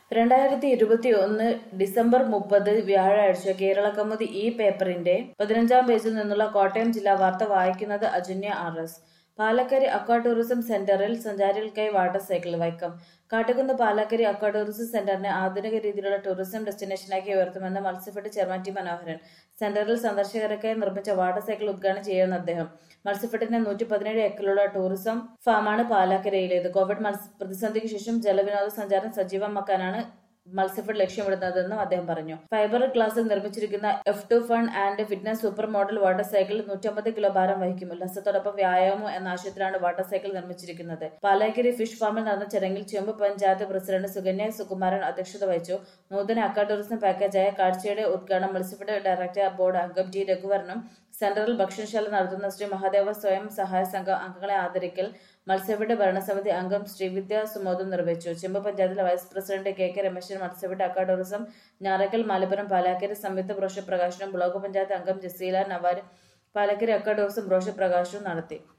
രണ്ടായിരത്തി ഇരുപത്തി ഒന്ന് ഡിസംബർ മുപ്പത് വ്യാഴാഴ്ച കേരള കൗമുദി ഈ പേപ്പറിന്റെ പതിനഞ്ചാം പേജിൽ നിന്നുള്ള കോട്ടയം ജില്ലാ വാർത്ത വായിക്കുന്നത് Ajanya R S Palakkari aqua tourism സെന്ററിൽ സഞ്ചാരികൾക്കായി water cycle Vaikom Kattukunnu Palakkari aqua tourism സെന്ററിനെ ആധുനിക രീതിയിലുള്ള ടൂറിസം ഡെസ്റ്റിനേഷനാക്കി ഉയർത്തുമെന്ന് മത്സ്യഫെഡ് ചെയർമാൻ ടി മനോഹരൻ സെന്ററിൽ സന്ദർശകർക്കായി നിർമ്മിച്ച വാട്ടർ സൈക്കിൾ ഉദ്ഘാടനം ചെയ്യുന്ന അദ്ദേഹം മത്സ്യഫെഡിന്റെ നൂറ്റി പതിനേഴ് ഏക്കറിലുള്ള ടൂറിസം ഫാമാണ് പാലാക്കരയിലേത് കോവിഡ് മത്സ്യ പ്രതിസന്ധിക്ക് ശേഷം ജലവിനോദ സഞ്ചാരം സജീവമാക്കാനാണ് മത്സ്യഫെഡ് ലക്ഷ്യമിടുന്നതെന്നും അദ്ദേഹം പറഞ്ഞു ഫൈബർ ഗ്ലാസിൽ നിർമ്മിച്ചിരിക്കുന്ന F two fun and fitness super model water cycle നൂറ്റമ്പത് കിലോ ഭാരം വഹിക്കും ഉല്ലാസത്തോടൊപ്പം വ്യായാമം എന്ന ആശയത്തിലാണ് വാട്ടർ സൈക്കിൾ നിർമ്മിച്ചിരിക്കുന്നത് പാലാക്കരി ഫിഷ് ഫാമിൽ നടന്ന ചടങ്ങിൽ ചെമ്പ് പഞ്ചായത്ത് പ്രസിഡന്റ് സുകന്യ സുകുമാരൻ അധ്യക്ഷത വഹിച്ചു നൂതന അക്വാ ടൂറിസം പാക്കേജായ കാഴ്ചയുടെ ഉദ്ഘാടനം മത്സ്യഫെഡ് ഡയറക്ടർ ബോർഡ് അംഗം ടി രഘുവരനും സെൻട്രൽ ഭക്ഷണശാല നടത്തുന്ന ശ്രീ മഹാദേവ സ്വയം സഹായ സംഘം അംഗങ്ങളെ ആദരിക്കൽ മത്സ്യഫെഡ് ഭരണസമിതി അംഗം ശ്രീവിദ്യ സുമോദും നിർവഹിച്ചു ചെമ്പ് പഞ്ചായത്തിലെ vice president K K Rameshan Matsyafed aqua tourism Njarakkal Malappuram Palakkari സംയുക്ത ബ്രോഷർ പ്രകാശനം ബ്ലോക്ക് പഞ്ചായത്ത് അംഗം Jaseela Navar Palakkari aqua tourism brochure പ്രകാശനവും നടത്തി